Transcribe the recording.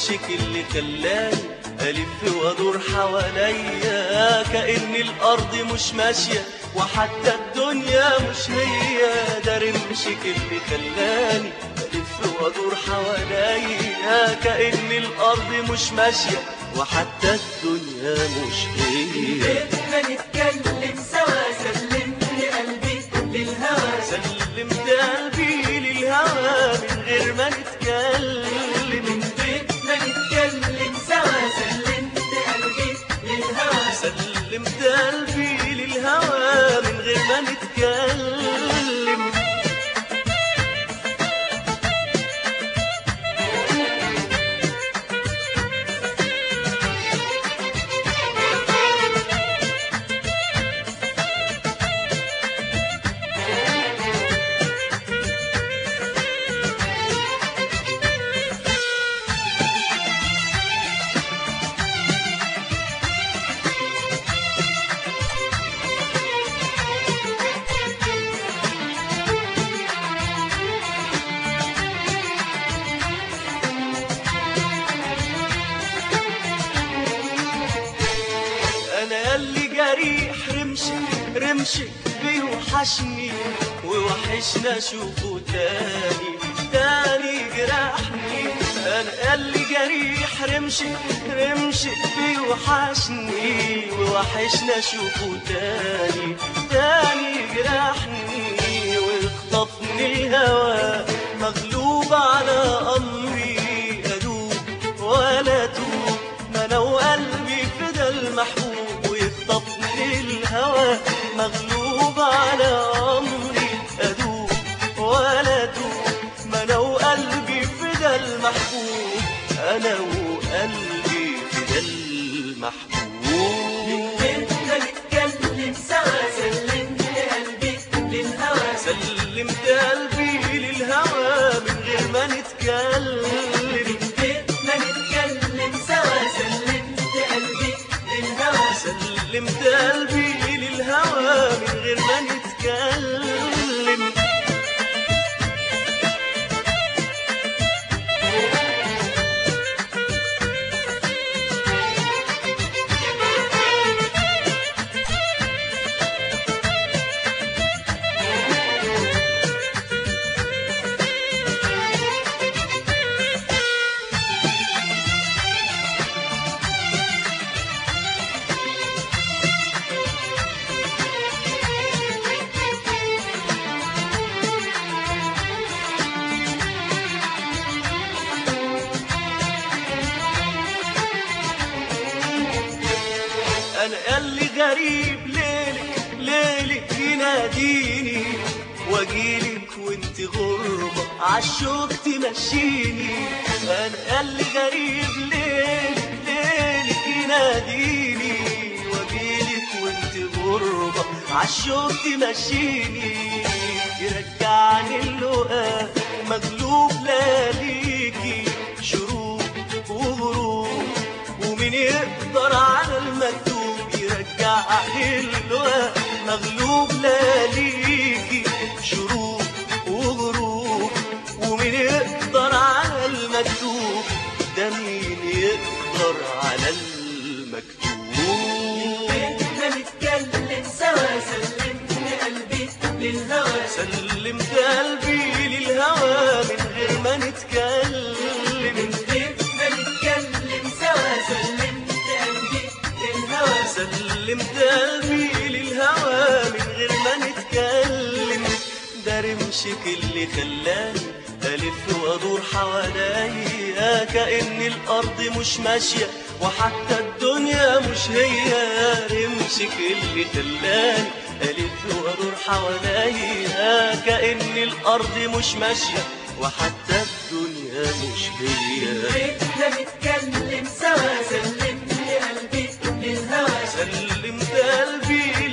رمشك اللي خلاني ألف وأدور حواليا كأن الأرض مش ماشية وحتى الدنيا مش هي ده رمشك اللي خلاني ألف وأدور حواليا كأن الأرض مش ماشية وحتى الدنيا مش هي بدنا نتكلم سوا سلمني قلبي للهوى سلمت قلبي للهوى من غير ما نتكلم بدنا نتكلم سوا سلمت قلبي للهوى سلمت قلبي للهوى من غير ما نتكلم انا اللي جريح رمشك رمشك بيوحشني ووحشنا اشوفه تاني تاني جرحني انا اللي جريح رمشك رمشك بيوحشني ووحشنا اشوفه تاني تاني جرحني واخطفني الهوى مغلوب على امري ادوب ولا اتوب ما انا وقلبي فدا المحبوب ويخطفني الهوى مغلوب على امري ادوب ولا اتوب ما انا وقلبي فدا المحبوب انا وقلبي فدا المحبوب بدنا نتكلم سوا سلمني قلبي للهوى سلمت قلبي للهوى من غير ما نتكلم بدنا نتكلم سوا سلمت قلبي للهوى سلمت قلبي للهوى من غير ما نتكلم انا اللي غريب ليلك ليلك يناديني واجيلك وانت غربة عالشوق تمشيني انا اللي غريب ليلك ليلك يناديني واجيلك وانت غربة عالشوق تمشيني يرجعني اللقاء مغلوب لا ليكي شروق وغروب ومين يقدر على المكتوب يرجع حلوة مغلوب لا ليكي شروق وغروب ومين يقدر على المكتوب ده مين يقدر على المكتوب بدنا نتكلم سوا سلمني قلبي للهوى سلمت قلبي للهوى من غير ما نتكلم بدنا نتكلم سوا سلمت قلبي للهوى سلمت قلبي للهوى من غير ما نتكلم ده رمشك اللي خلاني ألف وأدور حواليا كأن الأرض مش ماشية وحتى الدنيا مش هي رمشك اللي خلاني ألف وأدور حواليا كأن الأرض مش ماشية وحتى الدنيا مش هي بدنا نتكلم سوا سلمني قلبي للهوى سلمت قلبي